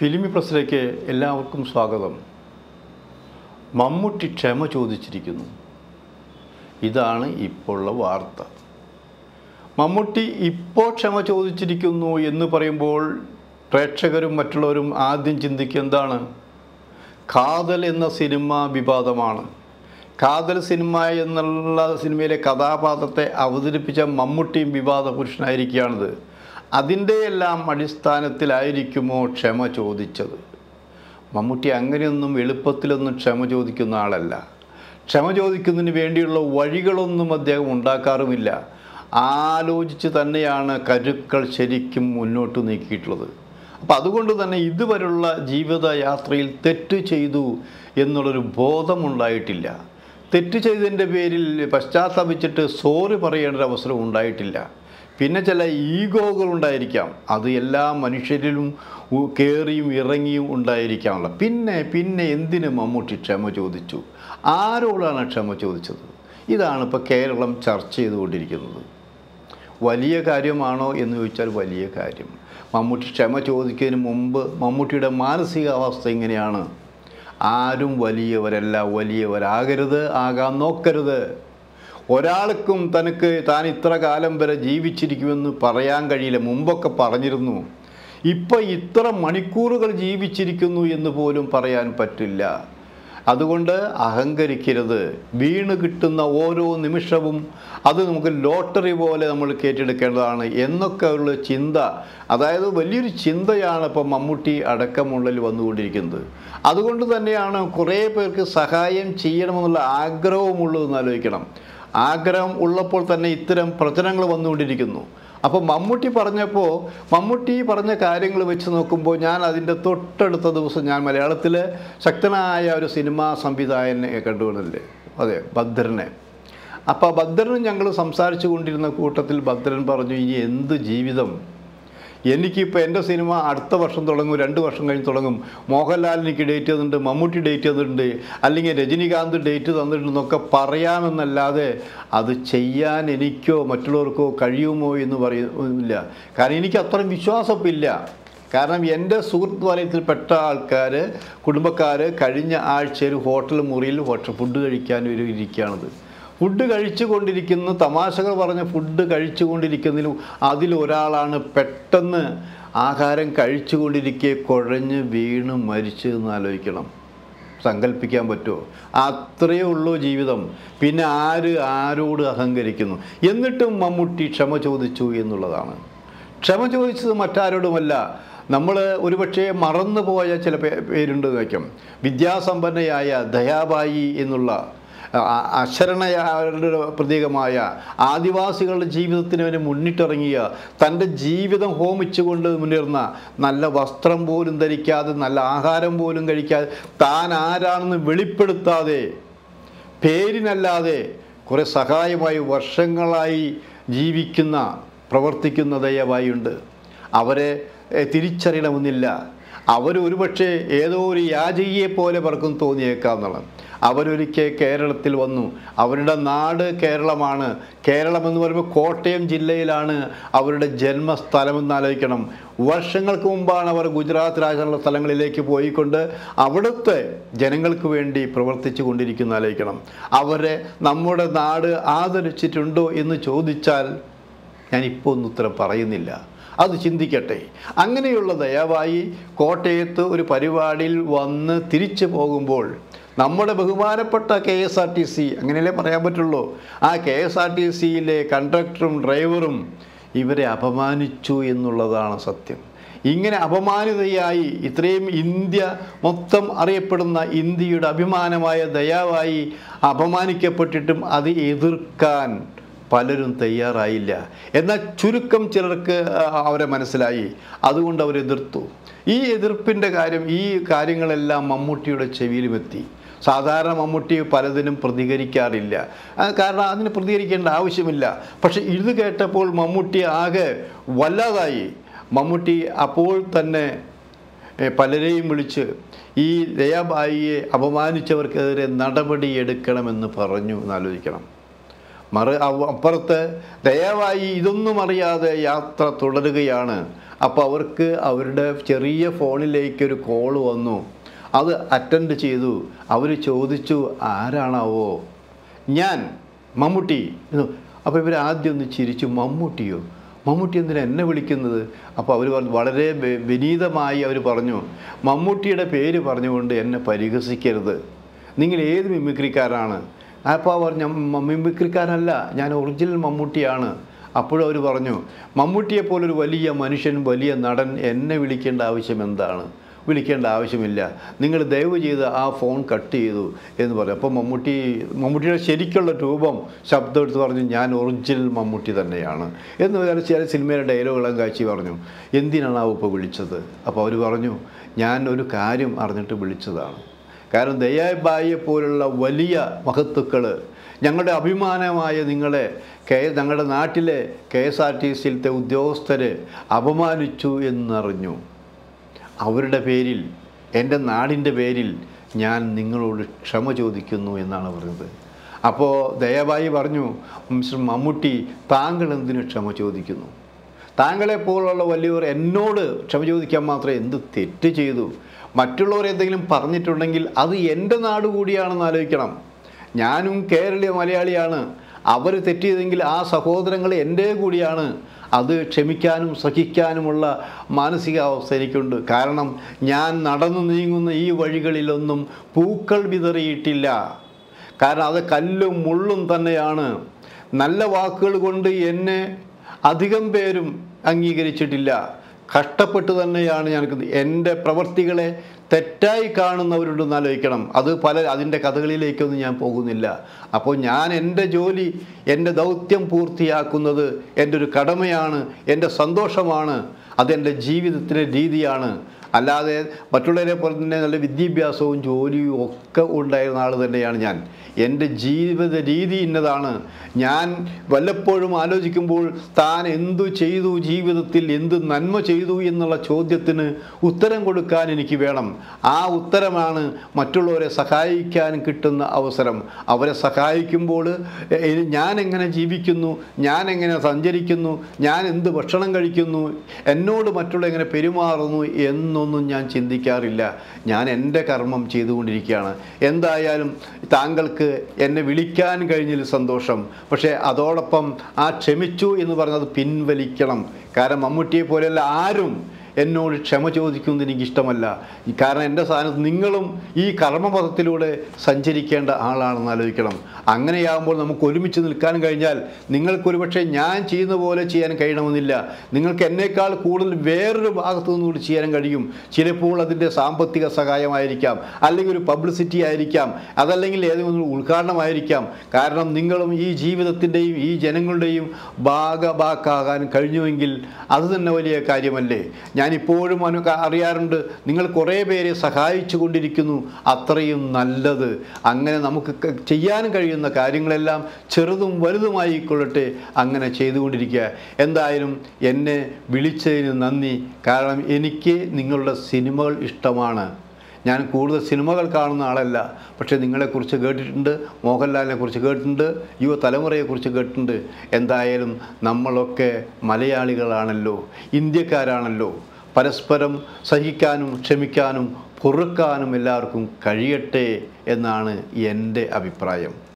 ഫിലിമി പ്രസിലേക്ക് എല്ലാവർക്കും സ്വാഗതം മമ്മൂട്ടി ക്ഷമ ചോദിച്ചിരിക്കുന്നു ഇതാണ് ഇപ്പോഴുള്ള വാർത്ത മമ്മൂട്ടി ഇപ്പോൾ ക്ഷമ ചോദിച്ചിരിക്കുന്നു എന്ന് പറയുമ്പോൾ പ്രേക്ഷകരും മറ്റുള്ളവരും ആദ്യം ചിന്തിക്കുക എന്താണ് കാതൽ എന്ന സിനിമ വിവാദമാണ് കാതൽ സിനിമ എന്നുള്ള സിനിമയിലെ കഥാപാത്രത്തെ അവതരിപ്പിച്ച മമ്മൂട്ടിയും വിവാദ പുരുഷനായിരിക്കുകയാണിത് അതിൻ്റെ എല്ലാം അടിസ്ഥാനത്തിലായിരിക്കുമോ ക്ഷമ ചോദിച്ചത് മമ്മൂട്ടി അങ്ങനെയൊന്നും എളുപ്പത്തിലൊന്നും ക്ഷമ ചോദിക്കുന്ന ആളല്ല ക്ഷമ ചോദിക്കുന്നതിന് വേണ്ടിയുള്ള വഴികളൊന്നും അദ്ദേഹം ഉണ്ടാക്കാറുമില്ല ആലോചിച്ച് തന്നെയാണ് കരുക്കൾ ശരിക്കും മുന്നോട്ട് നീക്കിയിട്ടുള്ളത് അപ്പം അതുകൊണ്ട് തന്നെ ഇതുവരെയുള്ള ജീവിത യാത്രയിൽ തെറ്റ് ചെയ്തു എന്നുള്ളൊരു ബോധമുണ്ടായിട്ടില്ല തെറ്റ് ചെയ്തതിൻ്റെ പേരിൽ പശ്ചാത്തപിച്ചിട്ട് സോറി പറയേണ്ട ഒരു അവസരം ഉണ്ടായിട്ടില്ല പിന്നെ ചില ഈഗോകൾ ഉണ്ടായിരിക്കാം അത് എല്ലാ മനുഷ്യരിലും ഉ- കയറിയും ഇറങ്ങിയും ഉണ്ടായിരിക്കാമല്ലോ പിന്നെ പിന്നെ എന്തിന് മമ്മൂട്ടി ക്ഷമ ചോദിച്ചു ആരോടാണ് ക്ഷമ ചോദിച്ചത് ഇതാണ് ഇപ്പോൾ കേരളം ചർച്ച ചെയ്തുകൊണ്ടിരിക്കുന്നത് വലിയ കാര്യമാണോ എന്ന് ചോദിച്ചാൽ വലിയ കാര്യം മമ്മൂട്ടി ക്ഷമ ചോദിക്കുന്നതിന് മുമ്പ് മമ്മൂട്ടിയുടെ മാനസികാവസ്ഥ ഇങ്ങനെയാണ് ആരും വലിയവരല്ല വലിയവരാകരുത് ആകാൻ നോക്കരുത് ഒരാൾക്കും തനിക്ക് താൻ ഇത്ര കാലം വരെ ജീവിച്ചിരിക്കുമെന്ന് പറയാൻ കഴിയില്ല മുമ്പൊക്കെ പറഞ്ഞിരുന്നു ഇപ്പം ഇത്ര മണിക്കൂറുകൾ ജീവിച്ചിരിക്കുന്നു എന്ന് പോലും പറയാൻ പറ്റില്ല അതുകൊണ്ട് അഹങ്കരിക്കരുത് വീണ് കിട്ടുന്ന ഓരോ നിമിഷവും അത് നമുക്ക് ലോട്ടറി പോലെ നമ്മൾ കേറ്റെടുക്കേണ്ടതാണ് എന്നൊക്കെ ഉള്ള ചിന്ത അതായത് വലിയൊരു ചിന്തയാണ് ഇപ്പം മമ്മൂട്ടി അടക്കമുള്ളതിൽ വന്നുകൊണ്ടിരിക്കുന്നത് അതുകൊണ്ട് തന്നെയാണ് കുറേ പേർക്ക് സഹായം ചെയ്യണമെന്നുള്ള ആഗ്രഹമുള്ളതെന്ന് ആലോചിക്കണം ആഗ്രഹം ഉള്ളപ്പോൾ തന്നെ ഇത്തരം പ്രചനങ്ങൾ വന്നുകൊണ്ടിരിക്കുന്നു അപ്പോൾ മമ്മൂട്ടി പറഞ്ഞപ്പോൾ മമ്മൂട്ടി പറഞ്ഞ കാര്യങ്ങൾ വെച്ച് നോക്കുമ്പോൾ ഞാൻ അതിൻ്റെ തൊട്ടടുത്ത ദിവസം ഞാൻ മലയാളത്തിൽ ശക്തനായ ഒരു സിനിമാ സംവിധായകനെ കണ്ടുകൊണ്ടല്ലേ അതെ ഭദ്രനെ അപ്പോൾ ഭദ്രനും ഞങ്ങൾ സംസാരിച്ചു കൊണ്ടിരുന്ന കൂട്ടത്തിൽ ഭദ്രൻ പറഞ്ഞു ഇനി എന്ത് ജീവിതം എനിക്കിപ്പോൾ എൻ്റെ സിനിമ അടുത്ത വർഷം തുടങ്ങും രണ്ട് വർഷം കഴിഞ്ഞ് തുടങ്ങും മോഹൻലാൽ എനിക്ക് ഡേറ്റ് തന്നിട്ടുണ്ട് മമ്മൂട്ടി ഡേറ്റ് തന്നിട്ടുണ്ട് അല്ലെങ്കിൽ രജനീകാന്ത് ഡേറ്റ് തന്നിട്ടുണ്ടെന്നൊക്കെ പറയാമെന്നല്ലാതെ അത് ചെയ്യാൻ എനിക്കോ മറ്റുള്ളവർക്കോ കഴിയുമോ എന്ന് പറയുന്നില്ല കാരണം എനിക്ക് അത്രയും വിശ്വാസമില്ല കാരണം എൻ്റെ സുഹൃത്ത് വലയത്തിൽപ്പെട്ട ആൾക്കാർ കുടുംബക്കാർ കഴിഞ്ഞ ആഴ്ച ഒരു ഹോട്ടൽ മുറിയിൽ ഹോട്ടൽ ഫുഡ് കഴിക്കാൻ ഒരു ഇരിക്കുകയാണത് ഫുഡ് കഴിച്ചു കൊണ്ടിരിക്കുന്ന തമാശകൾ പറഞ്ഞ ഫുഡ് കഴിച്ചു കൊണ്ടിരിക്കുന്നതിലും അതിലൊരാളാണ് പെട്ടെന്ന് ആഹാരം കഴിച്ചു കൊണ്ടിരിക്കെ കുഴഞ്ഞ് വീണ് മരിച്ചു എന്ന് ആലോചിക്കണം സങ്കല്പിക്കാൻ പറ്റുമോ അത്രയേ ഉള്ളൂ ജീവിതം പിന്നെ ആര് ആരോട് അഹങ്കരിക്കുന്നു എന്നിട്ടും മമ്മൂട്ടി ക്ഷമ ചോദിച്ചു എന്നുള്ളതാണ് ക്ഷമ ചോദിച്ചത് മറ്റാരോടുമല്ല നമ്മൾ ഒരുപക്ഷെ മറന്നുപോയ ചില പേ പേരുണ്ട് എന്ന് വയ്ക്കും വിദ്യാസമ്പന്നയായ ദയാബായി എന്നുള്ള ആ- അശരണയാരുടെ പ്രതീകമായ ആദിവാസികളുടെ ജീവിതത്തിന് വേണ്ടി മുന്നിട്ടിറങ്ങിയ തൻ്റെ ജീവിതം ഹോമിച്ചുകൊണ്ട് മുന്നേറുന്ന നല്ല വസ്ത്രം പോലും ധരിക്കാതെ നല്ല ആഹാരം പോലും കഴിക്കാതെ താൻ ആരാണെന്ന് വെളിപ്പെടുത്താതെ പേരിനല്ലാതെ കുറേ സഹായമായി വർഷങ്ങളായി ജീവിക്കുന്ന പ്രവർത്തിക്കുന്ന ദയവായുണ്ട് അവരെ എ, തിരിച്ചറിയണമെന്നില്ല അവർ ഒരുപക്ഷെ ഏതോ ഒരു യാചകിയെ പോലെ പലർക്കും തോന്നിയേക്കാം എന്നുള്ളത് അവരൊരിക്കൽ കേരളത്തിൽ വന്നു അവരുടെ നാട് കേരളമാണ് കേരളം എന്ന് പറയുമ്പോൾ കോട്ടയം ജില്ലയിലാണ് അവരുടെ ജന്മസ്ഥലമെന്ന് ആലോചിക്കണം വർഷങ്ങൾക്ക് മുമ്പാണ് അവർ ഗുജറാത്ത് രാജ്യമുള്ള സ്ഥലങ്ങളിലേക്ക് പോയിക്കൊണ്ട് അവിടുത്തെ ജനങ്ങൾക്ക് വേണ്ടി പ്രവർത്തിച്ചു കൊണ്ടിരിക്കുന്ന ആലോചിക്കണം അവരെ നമ്മുടെ നാട് ആദരിച്ചിട്ടുണ്ടോ എന്ന് ചോദിച്ചാൽ ഞാനിപ്പോൾ ഒന്നും ഉത്തരം പറയുന്നില്ല അത് ചിന്തിക്കട്ടെ അങ്ങനെയുള്ള ദയവായി കോട്ടയത്ത് ഒരു പരിപാടിയിൽ വന്ന് തിരിച്ചു പോകുമ്പോൾ നമ്മുടെ ബഹുമാനപ്പെട്ട K S R T C അങ്ങനെയല്ലേ പറയാൻ പറ്റുള്ളൂ ആ കെ എസ് ആർ ടി സിയിലെ കണ്ടക്ടറും ഡ്രൈവറും ഇവരെ അപമാനിച്ചു എന്നുള്ളതാണ് സത്യം ഇങ്ങനെ അപമാനിതയായി ഇത്രയും ഇന്ത്യ മൊത്തം അറിയപ്പെടുന്ന ഇന്ത്യയുടെ അഭിമാനമായ ദയാവായി അപമാനിക്കപ്പെട്ടിട്ടും അത് എതിർക്കാൻ പലരും തയ്യാറായില്ല എന്നാൽ ചുരുക്കം ചിലർക്ക് ആ, അവരെ മനസ്സിലായി അതുകൊണ്ട് അവർ എതിർത്തു ഈ എതിർപ്പിൻ്റെ കാര്യം ഈ കാര്യങ്ങളെല്ലാം മമ്മൂട്ടിയുടെ ചെവിയിലുമെത്തി സാധാരണ മമ്മൂട്ടി പലതിനും പ്രതികരിക്കാറില്ല ആ, കാരണം അതിന് പ്രതികരിക്കേണ്ട ആവശ്യമില്ല പക്ഷെ ഇത് കേട്ടപ്പോൾ മമ്മൂട്ടി ആകെ വല്ലാതായി മമ്മൂട്ടി അപ്പോൾ തന്നെ ഏ, പലരെയും വിളിച്ച് ഈ ദയാബായിയെ അപമാനിച്ചവർക്കെതിരെ നടപടി എടുക്കണമെന്ന് പറഞ്ഞു എന്നാലോചിക്കണം മറു അവ- അപ്പുറത്ത് ദയവായി ഇതൊന്നും അറിയാതെ യാത്ര തുടരുകയാണ് അപ്പോൾ അവർക്ക് അവരുടെ ചെറിയ ഫോണിലേക്ക് ഒരു കോൾ വന്നു അത് അറ്റൻഡ് ചെയ്തു അവർ ചോദിച്ചു ആരാണാവോ ഞാൻ മമ്മൂട്ടി എന്ന് അപ്പോൾ ഇവർ ആദ്യം ഒന്ന് ചിരിച്ചു മമ്മൂട്ടിയോ മമ്മൂട്ടി എന്തിനാ എന്നെ വിളിക്കുന്നത് അപ്പോൾ അവർ പറഞ്ഞു വളരെ വെ- വിനീതമായി അവർ പറഞ്ഞു മമ്മൂട്ടിയുടെ പേര് പറഞ്ഞുകൊണ്ട് എന്നെ പരിഹസിക്കരുത് നിങ്ങൾ ഏത് മിമിക്രിക്കാരാണ് അപ്പോൾ പറഞ്ഞു "മ- മിമിക്രിക്കാരനല്ല ഞാൻ ഒറിജിനൽ മമ്മൂട്ടിയാണ് അപ്പോഴും അവർ പറഞ്ഞു മമ്മൂട്ടിയെപ്പോലൊരു വലിയ മനുഷ്യൻ വലിയ നടൻ എന്നെ വിളിക്കേണ്ട ആവശ്യം എന്താണ് വിളിക്കേണ്ട ആവശ്യമില്ല നിങ്ങൾ ദയവ് ചെയ്ത് ആ ഫോൺ കട്ട് ചെയ്തു എന്ന് പറഞ്ഞു അപ്പോൾ മമ്മൂട്ടി മമ്മൂട്ടിയുടെ ശരിക്കുള്ള രൂപം ശബ്ദം എടുത്ത് പറഞ്ഞു ഞാൻ ഒറിജിനൽ മമ്മൂട്ടി തന്നെയാണ് എന്ന് പറഞ്ഞാൽ ചില സിനിമയിലെ ഡയലോഗുകളും കാഴ്ച പറഞ്ഞു എന്തിനാണ് ആ ഇപ്പോൾ വിളിച്ചത് അപ്പോൾ അവർ പറഞ്ഞു ഞാൻ ഒരു കാര്യം അറിഞ്ഞിട്ട് വിളിച്ചതാണ് കാരണം ദയാബായിയെ പോലുള്ള വലിയ മഹത്തുക്കൾ ഞങ്ങളുടെ അഭിമാനമായ നിങ്ങളെ കെ ഞങ്ങളുടെ നാട്ടിലെ കെ എസ് ആർ ടി സിയിലത്തെ ഉദ്യോഗസ്ഥരെ അപമാനിച്ചു എന്നറിഞ്ഞു അവരുടെ പേരിൽ എൻ്റെ നാടിൻ്റെ പേരിൽ ഞാൻ നിങ്ങളോട് ക്ഷമ ചോദിക്കുന്നു എന്നാണ് പറഞ്ഞത് അപ്പോൾ ദയവായി പറഞ്ഞു മിസ്റ്റർ മമ്മൂട്ടി താങ്കൾ എന്തിനു ക്ഷമ ചോദിക്കുന്നു താങ്കളെ പോലുള്ള വലിയവർ എന്നോട് ക്ഷമ ചോദിക്കാൻ മാത്രമേ എന്ത് തെറ്റ് ചെയ്തു മറ്റുള്ളവർ എന്തെങ്കിലും പറഞ്ഞിട്ടുണ്ടെങ്കിൽ അത് എൻ്റെ നാട് കൂടിയാണെന്ന് ആലോചിക്കണം ഞാനും കേരളീയ മലയാളിയാണ് അവർ തെറ്റ് ചെയ്തെങ്കിൽ ആ സഹോദരങ്ങൾ എൻ്റെ കൂടിയാണ് അത് ക്ഷമിക്കാനും സഹിക്കാനുമുള്ള മാനസികാവസ്ഥ എനിക്കുണ്ട് കാരണം ഞാൻ നടന്നു നീങ്ങുന്ന ഈ വഴികളിലൊന്നും പൂക്കൾ വിതറിയിട്ടില്ല കാരണം അത് കല്ലും മുള്ളും തന്നെയാണ് നല്ല വാക്കുകൾ കൊണ്ട് എന്നെ അധികം പേരും അംഗീകരിച്ചിട്ടില്ല കഷ്ടപ്പെട്ട് തന്നെയാണ് ഞാൻ എൻ്റെ പ്രവർത്തികളെ തെറ്റായി കാണുന്നവരുണ്ടെന്ന് ആലോചിക്കണം അത് പല അതിൻ്റെ കഥകളിലേക്കൊന്നും ഞാൻ പോകുന്നില്ല അപ്പോൾ ഞാൻ എൻ്റെ ജോലി എൻ്റെ ദൗത്യം പൂർത്തിയാക്കുന്നത് എൻ്റെ ഒരു കടമയാണ് എൻ്റെ സന്തോഷമാണ് അതെൻ്റെ ജീവിതത്തിലെ രീതിയാണ് അല്ലാതെ മറ്റുള്ളവരെ പോലെ തന്നെ നല്ല വിദ്യാഭ്യാസവും ജോലിയും ഒക്കെ ഉണ്ടായിരുന്ന ആൾ തന്നെയാണ് ഞാൻ എൻ്റെ ജീവിത രീതി ഇന്നതാണ് ഞാൻ വല്ലപ്പോഴും ആലോചിക്കുമ്പോൾ താൻ എന്തു ചെയ്തു ജീവിതത്തിൽ എന്ത് നന്മ ചെയ്തു എന്നുള്ള ചോദ്യത്തിന് ഉത്തരം കൊടുക്കാൻ എനിക്ക് വേണം ആ ഉത്തരമാണ് മറ്റുള്ളവരെ സഹായിക്കാൻ കിട്ടുന്ന അവസരം അവരെ സഹായിക്കുമ്പോൾ എ- ഞാൻ എങ്ങനെ ജീവിക്കുന്നു ഞാൻ എങ്ങനെ സഞ്ചരിക്കുന്നു ഞാൻ എന്ത് ഭക്ഷണം കഴിക്കുന്നു എന്നോട് മറ്റുള്ള എങ്ങനെ പെരുമാറുന്നു എന്നൊന്നും ഞാൻ ചിന്തിക്കാറില്ല ഞാൻ എൻ്റെ കർമ്മം ചെയ്തുകൊണ്ടിരിക്കുകയാണ് എന്തായാലും താങ്കൾക്ക് എന്നെ വിളിക്കാൻ കഴിഞ്ഞതിൽ സന്തോഷം പക്ഷേ അതോടൊപ്പം ആ ക്ഷമിച്ചു എന്ന് പറഞ്ഞത് പിൻവലിക്കണം കാരണം മമ്മൂട്ടിയെ പോലെയല്ല ആരും എന്നോട് ക്ഷമ ചോദിക്കുന്നത് എനിക്ക് ഇഷ്ടമല്ല ഈ കാരണം എൻ്റെ സ്ഥാനത്ത് നിങ്ങളും ഈ കർമ്മപഥത്തിലൂടെ സഞ്ചരിക്കേണ്ട ആളാണെന്ന് ആലോചിക്കണം അങ്ങനെയാകുമ്പോൾ നമുക്ക് ഒരുമിച്ച് നിൽക്കാൻ കഴിഞ്ഞാൽ നിങ്ങൾക്കൊരു പക്ഷേ ഞാൻ ചെയ്യുന്ന പോലെ ചെയ്യാൻ കഴിയണമെന്നില്ല നിങ്ങൾക്ക് എന്നേക്കാൾ കൂടുതൽ വേറൊരു ഭാഗത്തു നിന്നുകൂടി ചെയ്യാൻ കഴിയും ചിലപ്പോൾ അതിൻ്റെ സാമ്പത്തിക സഹായമായിരിക്കാം അല്ലെങ്കിൽ ഒരു പബ്ലിസിറ്റി ആയിരിക്കാം അതല്ലെങ്കിൽ ഏതെങ്കിലും ഒരു ഉദ്ഘാടനമായിരിക്കാം കാരണം നിങ്ങളും ഈ ജീവിതത്തിൻ്റെയും ഈ ജനങ്ങളുടെയും ഭാഗഭാക്കാകാൻ കഴിഞ്ഞുവെങ്കിൽ അത് തന്നെ വലിയ കാര്യമല്ലേ ഞാനിപ്പോഴും അനു അറിയാറുണ്ട് നിങ്ങൾ കുറേ പേരെ സഹായിച്ചു കൊണ്ടിരിക്കുന്നു അത്രയും നല്ലത് അങ്ങനെ നമുക്ക് ക- ചെയ്യാൻ കഴിയുന്ന കാര്യങ്ങളെല്ലാം ചെറുതും വലുതുമായിക്കൊള്ളട്ടെ അങ്ങനെ ചെയ്തുകൊണ്ടിരിക്കുക എന്തായാലും എന്നെ വിളിച്ചതിന് നന്ദി കാരണം എനിക്ക് നിങ്ങളുടെ സിനിമകൾ ഇഷ്ടമാണ് ഞാൻ കൂടുതൽ സിനിമകൾ കാണുന്ന ആളല്ല പക്ഷേ നിങ്ങളെക്കുറിച്ച് കേട്ടിട്ടുണ്ട് മോഹൻലാലിനെ കുറിച്ച് കേട്ടിട്ടുണ്ട് യുവതലമുറയെക്കുറിച്ച് കേട്ടിട്ടുണ്ട് എന്തായാലും നമ്മളൊക്കെ മലയാളികളാണല്ലോ ഇന്ത്യക്കാരാണല്ലോ പരസ്പരം സഹിക്കാനും ക്ഷമിക്കാനും പൊറുക്കാനും എല്ലാവർക്കും കഴിയട്ടെ എന്നാണ് എൻ്റെ അഭിപ്രായം